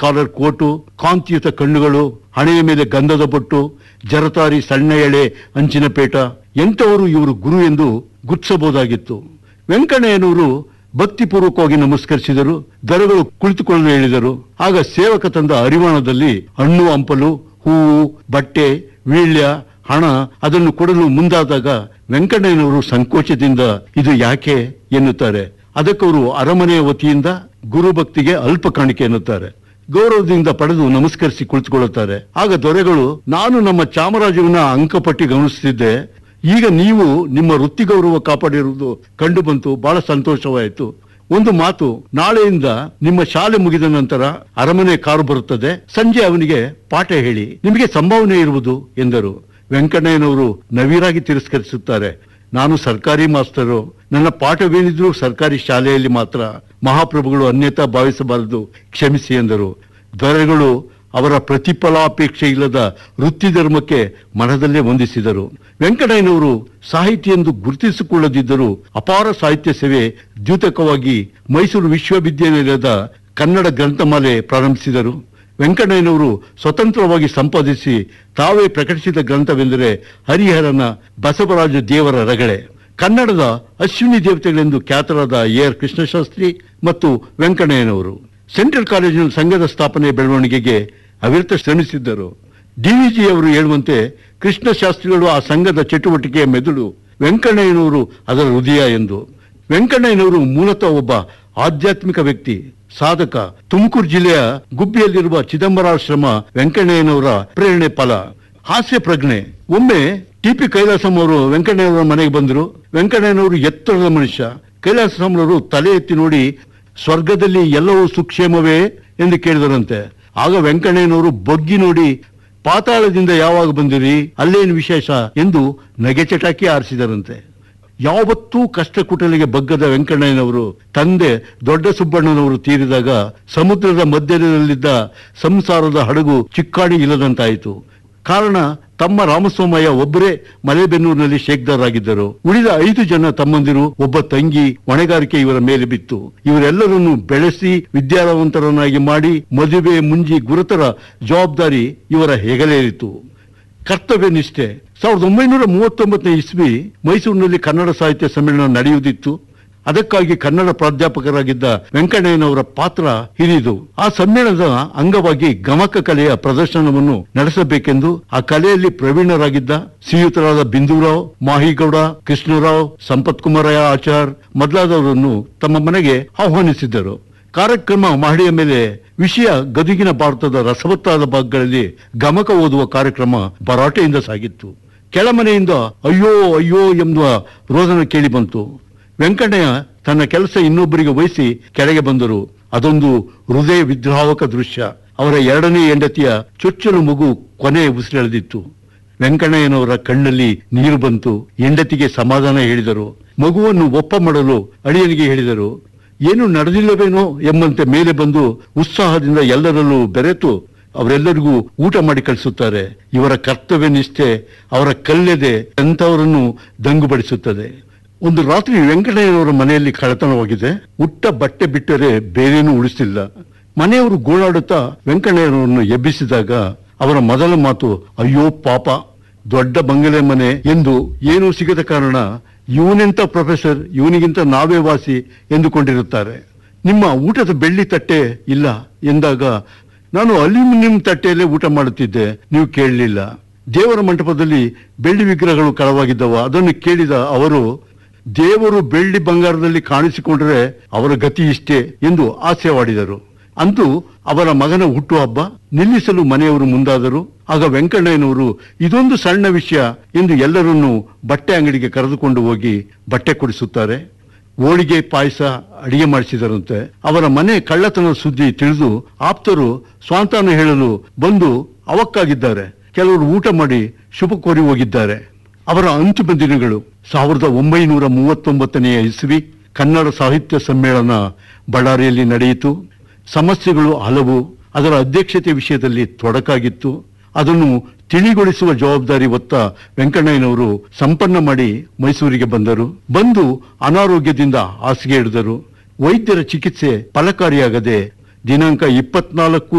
collar coat ಕಾಂತಿಯುತ ಕಣ್ಣುಗಳು ಹಣೆಯ ಮೇಲೆ ಗಂಧದ ಬೊಟ್ಟು ಜರತಾರಿ ಸಣ್ಣ ಎಳೆ ಅಂಚಿನ ಪೇಟ ಎಂಥವರು ಇವರು ಗುರು ಎಂದು ಗುರ್ತಿಸಬಹುದಾಗಿತ್ತು ವೆಂಕಣ್ಣಯ್ಯನವರು ಭಕ್ತಿಪೂರ್ವಕವಾಗಿ ನಮಸ್ಕರಿಸಿದರು ದೊರೆಗಳು ಕುಳಿತುಕೊಳ್ಳಲು ಹೇಳಿದರು ಆಗ ಸೇವಕ ತಂದ ಅರಿವಾಣದಲ್ಲಿ ಹಣ್ಣು ಹಂಪಲು ಹೂವು ಬಟ್ಟೆ ವೀಳ್ಯ ಹಣ ಅದನ್ನು ಕೊಡಲು ಮುಂದಾದಾಗ ವೆಂಕಣ್ಣಯ್ಯನವರು ಸಂಕೋಚದಿಂದ ಇದು ಯಾಕೆ ಎನ್ನುತ್ತಾರೆ ಅದಕ್ಕವರು ಅರಮನೆಯ ವತಿಯಿಂದ ಗುರುಭಕ್ತಿಗೆ ಅಲ್ಪ ಕಾಣಿಕೆ ಎನ್ನುತ್ತಾರೆ ಗೌರವದಿಂದ ಪಡೆದು ನಮಸ್ಕರಿಸಿ ಕುಳಿತುಕೊಳ್ಳುತ್ತಾರೆ ಆಗ ದೊರೆಗಳು ನಾನು ನಮ್ಮ ಚಾಮರಾಜನ ಅಂಕಪಟ್ಟಿ ಗಮನಿಸುತ್ತಿದ್ದೆ ಈಗ ನೀವು ನಿಮ್ಮ ವೃತ್ತಿ ಗೌರವ ಕಾಪಾಡಿರುವುದು ಕಂಡು ಬಂತು ಬಹಳ ಸಂತೋಷವಾಯಿತು ಒಂದು ಮಾತು ನಾಳೆಯಿಂದ ನಿಮ್ಮ ಶಾಲೆ ಮುಗಿದ ನಂತರ ಅರಮನೆ ಕಾರು ಬರುತ್ತದೆ ಸಂಜೆ ಅವನಿಗೆ ಪಾಠ ಹೇಳಿ ನಿಮಗೆ ಸಂಭಾವನೆ ಇರುವುದು ಎಂದರು ವೆಂಕಣ್ಣಯ್ಯನವರು ನವಿರಾಗಿ ತಿರಸ್ಕರಿಸುತ್ತಾರೆ ನಾನು ಸರ್ಕಾರಿ ಮಾಸ್ತರು ನನ್ನ ಪಾಠವೇನಿದ್ರೂ ಸರ್ಕಾರಿ ಶಾಲೆಯಲ್ಲಿ ಮಾತ್ರ ಮಹಾಪ್ರಭುಗಳು ಅನ್ಯತಾ ಭಾವಿಸಬಾರದು ಕ್ಷಮಿಸಿ ಎಂದರು ದೊರೆಗಳು ಅವರ ಪ್ರತಿಫಲಾಪೇಕ್ಷೆ ಇಲ್ಲದ ವೃತ್ತಿ ಧರ್ಮಕ್ಕೆ ಮನದಲ್ಲೇ ವಂದಿಸಿದರು ವೆಂಕಟಯ್ಯನವರು ಸಾಹಿತಿ ಎಂದು ಗುರುತಿಸಿಕೊಳ್ಳದಿದ್ದರೂ ಅಪಾರ ಸಾಹಿತ್ಯ ಸೇವೆ ದ್ಯೂತಕವಾಗಿ ಮೈಸೂರು ವಿಶ್ವವಿದ್ಯಾನಿಲಯದ ಕನ್ನಡ ಗ್ರಂಥಮಾಲೆ ಪ್ರಾರಂಭಿಸಿದರು ವೆಂಕಣ್ಣಯ್ಯನವರು ಸ್ವತಂತ್ರವಾಗಿ ಸಂಪಾದಿಸಿ ತಾವೇ ಪ್ರಕಟಿಸಿದ ಗ್ರಂಥವೆಂದರೆ ಹರಿಹರನ ಬಸವರಾಜ ದೇವರ ರಗಳೆ ಕನ್ನಡದ ಅಶ್ವಿನಿ ದೇವತೆಗಳೆಂದು ಖ್ಯಾತರಾದ ಎ ಆರ್ ಕೃಷ್ಣಶಾಸ್ತ್ರಿ ಮತ್ತು ವೆಂಕಣ್ಣಯ್ಯನವರು ಸೆಂಟ್ರಲ್ ಕಾಲೇಜಿನ ಸಂಘದ ಸ್ಥಾಪನೆ ಬೆಳವಣಿಗೆಗೆ ಅವಿರತ ಶ್ರಮಿಸಿದ್ದರು ಡಿವಿಜಿ ಅವರು ಹೇಳುವಂತೆ ಕೃಷ್ಣಶಾಸ್ತ್ರಿಗಳು ಆ ಸಂಘದ ಚಟುವಟಿಕೆಯ ಮೆದುಳು ವೆಂಕಣ್ಣಯ್ಯನವರು ಅದರ ಹೃದಯ ಎಂದು ವೆಂಕಣ್ಣಯ್ಯನವರು ಮೂಲತಃ ಒಬ್ಬ ಆಧ್ಯಾತ್ಮಿಕ ವ್ಯಕ್ತಿ ಸಾಧಕ ತುಮಕೂರು ಜಿಲ್ಲೆಯ ಗುಬ್ಬಿಯಲ್ಲಿರುವ ಚಿದಂಬರಾಶ್ರಮ ವೆಂಕಣ್ಣಯ್ಯನವರ ಪ್ರೇರಣೆ ಫಲ ಹಾಸ್ಯ ಪ್ರಜ್ಞೆ ಒಮ್ಮೆ ಟಿಪಿ ಕೈಲಾಸಂ ಅವರು ವೆಂಕಣ್ಣಯ್ಯನವರ ಮನೆಗೆ ಬಂದರು ವೆಂಕಣ್ಣಯ್ಯನವರು ಎತ್ತರದ ಮನುಷ್ಯ ಕೈಲಾಸಂರವರು ತಲೆ ಎತ್ತಿ ನೋಡಿ ಸ್ವರ್ಗದಲ್ಲಿ ಎಲ್ಲವೂ ಸುಕ್ಷೇಮವೇ ಎಂದು ಕೇಳಿದರಂತೆ ಆಗ ವೆಂಕಣ್ಣಯ್ಯನವರು ಬಗ್ಗಿ ನೋಡಿ ಪಾತಾಳದಿಂದ ಯಾವಾಗ ಬಂದಿರಿ ಅಲ್ಲೇನು ವಿಶೇಷ ಎಂದು ನಗೆ ಚಟಾಕಿ ಆರಿಸಿದರಂತೆ ಯಾವತ್ತೂ ಕಷ್ಟ ಕುಟಲಿಗೆ ಬಗ್ಗದ ವೆಂಕಣ್ಣಯ್ಯನವರು ತಂದೆ ದೊಡ್ಡ ಸುಬ್ಬಣ್ಣನವರು ತೀರಿದಾಗ ಸಮುದ್ರದ ಮಧ್ಯದಲ್ಲಿದ್ದ ಸಂಸಾರದ ಹಡಗು ಚಿಕ್ಕಾಣಿ ಇಲ್ಲದಂತಾಯಿತು ಕಾರಣ ತಮ್ಮ ರಾಮಸ್ವಾಮಯ್ಯ ಒಬ್ಬರೇ ಮಲೆಬೆನ್ನೂರಿನಲ್ಲಿ ಶೇಕ್ದಾರಾಗಿದ್ದರು ಉಳಿದ ಐದು ಜನ ತಮ್ಮಂದಿರು ಒಬ್ಬ ತಂಗಿ ಹೊಣೆಗಾರಿಕೆ ಇವರ ಮೇಲೆ ಬಿತ್ತು ಇವರೆಲ್ಲರನ್ನು ಬೆಳೆಸಿ ವಿದ್ಯಾವಂತರನ್ನಾಗಿ ಮಾಡಿ ಮದುವೆ ಮುಂಜಿ ಗುರುತರ ಜವಾಬ್ದಾರಿ ಇವರ ಹೆಗಲೇರಿತು ಕರ್ತವ್ಯ ನಿಷ್ಠೆ ಸಾವಿರದ ಒಂಬೈನೂರ ಮೂವತ್ತೊಂಬತ್ತನೇ ಇಸ್ವಿ ಮೈಸೂರಿನಲ್ಲಿ ಕನ್ನಡ ಸಾಹಿತ್ಯ ಸಮ್ಮೇಳನ ನಡೆಯುವುದಿತ್ತು ಅದಕ್ಕಾಗಿ ಕನ್ನಡ ಪ್ರಾಧ್ಯಾಪಕರಾಗಿದ್ದ ವೆಂಕಣ್ಣಯ್ಯನವರ ಪಾತ್ರ ಹಿರಿದು ಆ ಸಮ್ಮೇಳನದ ಅಂಗವಾಗಿ ಗಮಕ ಕಲೆಯ ಪ್ರದರ್ಶನವನ್ನು ನಡೆಸಬೇಕೆಂದು ಆ ಕಲೆಯಲ್ಲಿ ಪ್ರವೀಣರಾಗಿದ್ದ ಶ್ರೀಯುತರಾದ ಬಿಂದುರಾವ್ ಮಾಹಿಗೌಡ ಕೃಷ್ಣರಾವ್ ಸಂಪತ್ ಕುಮಾರಯ್ಯ ಆಚಾರ್ ಮೊದಲಾದವರನ್ನು ತಮ್ಮ ಮನೆಗೆ ಆಹ್ವಾನಿಸಿದ್ದರು ಕಾರ್ಯಕ್ರಮ ಮಹಡಿಯ ಮೇಲೆ ವಿಷಯ ಗದುಗಿನ ಭಾರತದ ರಸವತ್ತಾದ ಭಾಗಗಳಲ್ಲಿ ಗಮಕ ಓದುವ ಕಾರ್ಯಕ್ರಮ ಭರಾಟೆಯಿಂದ ಸಾಗಿತ್ತು ಕೆಳಮನೆಯಿಂದ ಅಯ್ಯೋ ಅಯ್ಯೋ ಎಂಬ ರೋದನ ಕೇಳಿ ಬಂತು ವೆಂಕಣ್ಣಯ್ಯ ತನ್ನ ಕೆಲಸ ಇನ್ನೊಬ್ಬರಿಗೆ ವಹಿಸಿ ಕೆಳಗೆ ಬಂದರು ಅದೊಂದು ಹೃದಯ ವಿದ್ರಾವಕ ದೃಶ್ಯ ಅವರ ಎರಡನೇ ಹೆಂಡತಿಯ ಚೊಚ್ಚಲು ಮಗು ಕೊನೆ ಉಸಿರೆಳೆದಿತ್ತು ವೆಂಕಣ್ಣಯ್ಯನವರ ಕಣ್ಣಲ್ಲಿ ನೀರು ಬಂತು ಹೆಂಡತಿಗೆ ಸಮಾಧಾನ ಹೇಳಿದರು ಮಗುವನ್ನು ಒಪ್ಪ ಮಾಡಲು ಅಳಿಯನಿಗೆ ಹೇಳಿದರು ಏನು ನಡೆದಿಲ್ಲವೇನೋ ಎಂಬಂತೆ ಮೇಲೆ ಬಂದು ಉತ್ಸಾಹದಿಂದ ಎಲ್ಲರಲ್ಲೂ ಬೆರೆತು ಅವರೆಲ್ಲರಿಗೂ ಊಟ ಮಾಡಿ ಕಳಿಸುತ್ತಾರೆ ಇವರ ಕರ್ತವ್ಯ ನಿಷ್ಠೆ ಅವರ ಕಲ್ಲೆದೆ ಎಂಥವರನ್ನು ದಂಗುಬಡಿಸುತ್ತದೆ ಒಂದು ರಾತ್ರಿ ವೆಂಕಟಯ್ಯನವರ ಮನೆಯಲ್ಲಿ ಕಳ್ಳತನವಾಗಿದೆ ಉಟ್ಟ ಬಟ್ಟೆ ಬಿಟ್ಟರೆ ಬೇರೇನೂ ಉಳಿಸಿಲ್ಲ ಮನೆಯವರು ಗೋಳಾಡುತ್ತಾ ವೆಂಕಣ್ಣಯ್ಯನವರನ್ನು ಎಬ್ಬಿಸಿದಾಗ ಅವರ ಮೊದಲ ಮಾತು ಅಯ್ಯೋ ಪಾಪ ದೊಡ್ಡ ಬಂಗಲೆ ಮನೆ ಎಂದು ಏನೂ ಸಿಗದ ಕಾರಣ ಇವನೆಂತ ಪ್ರೊಫೆಸರ್ ಇವನಿಗಿಂತ ನಾವೇ ವಾಸಿ ಎಂದುಕೊಂಡಿರುತ್ತಾರೆ ನಿಮ್ಮ ಊಟದ ಬೆಳ್ಳಿ ತಟ್ಟೆ ಇಲ್ಲ ಎಂದಾಗ ನಾನು ಅಲ್ಯೂಮಿನಿಯಂ ತಟ್ಟೆಯಲ್ಲೇ ಊಟ ಮಾಡುತ್ತಿದ್ದೆ ನೀವು ಕೇಳಲಿಲ್ಲ ದೇವರ ಮಂಟಪದಲ್ಲಿ ಬೆಳ್ಳಿ ವಿಗ್ರಹಗಳು ಕಳವಾಗಿದ್ದವು ಅದನ್ನು ಕೇಳಿದ ಅವರು ದೇವರು ಬೆಳ್ಳಿ ಬಂಗಾರದಲ್ಲಿ ಕಾಣಿಸಿಕೊಂಡರೆ ಅವರ ಗತಿ ಇಷ್ಟೇ ಎಂದು ಆಸೆವಾಡಿದರು ಅಂತೂ ಅವರ ಮಗನ ಹುಟ್ಟುಹಬ್ಬ ನಿಲ್ಲಿಸಲು ಮನೆಯವರು ಮುಂದಾದರು ಆಗ ವೆಂಕಣ್ಣಯ್ಯನವರು ಇದೊಂದು ಸಣ್ಣ ವಿಷಯ ಎಂದು ಎಲ್ಲರನ್ನೂ ಬಟ್ಟೆ ಅಂಗಡಿಗೆ ಕರೆದುಕೊಂಡು ಹೋಗಿ ಬಟ್ಟೆ ಕೊಡಿಸುತ್ತಾರೆ ಹೋಳಿಗೆ ಪಾಯಸ ಅಡಿಗೆ ಮಾಡಿಸಿದರಂತೆ ಅವರ ಮನೆ ಕಳ್ಳತನ ಸುದ್ದಿ ತಿಳಿದು ಆಪ್ತರು ಸ್ವಾಂತಾನ ಹೇಳಲು ಬಂದು ಅವಕ್ಕಾಗಿದ್ದಾರೆ ಕೆಲವರು ಊಟ ಮಾಡಿ ಶುಭ ಕೋರಿ ಹೋಗಿದ್ದಾರೆ ಅವರ ಅಂತಿಮ ದಿನಗಳು ಸಾವಿರದ ಒಂಬೈನೂರ ಮೂವತ್ತೊಂಬತ್ತನೆಯ ಇಸ್ವಿ ಕನ್ನಡ ಸಾಹಿತ್ಯ ಸಮ್ಮೇಳನ ಬಳ್ಳಾರಿಯಲ್ಲಿ ನಡೆಯಿತು ಸಮಸ್ಯೆಗಳು ಹಲವು ಅದರ ಅಧ್ಯಕ್ಷತೆ ವಿಷಯದಲ್ಲಿ ತೊಡಕಾಗಿತ್ತು ಅದನ್ನು ತಿಳಿಗೊಳಿಸುವ ಜವಾಬ್ದಾರಿ ಹೊತ್ತ ವೆಂಕಣ್ಣಯ್ಯನವರು ಸಂಪನ್ನ ಮಾಡಿ ಮೈಸೂರಿಗೆ ಬಂದರು ಬಂದು ಅನಾರೋಗ್ಯದಿಂದ ಹಾಸಿಗೆ ಹಿಡಿದರು ವೈದ್ಯರ ಚಿಕಿತ್ಸೆ ಫಲಕಾರಿಯಾಗದೆ ದಿನಾಂಕ ಇಪ್ಪತ್ನಾಲ್ಕು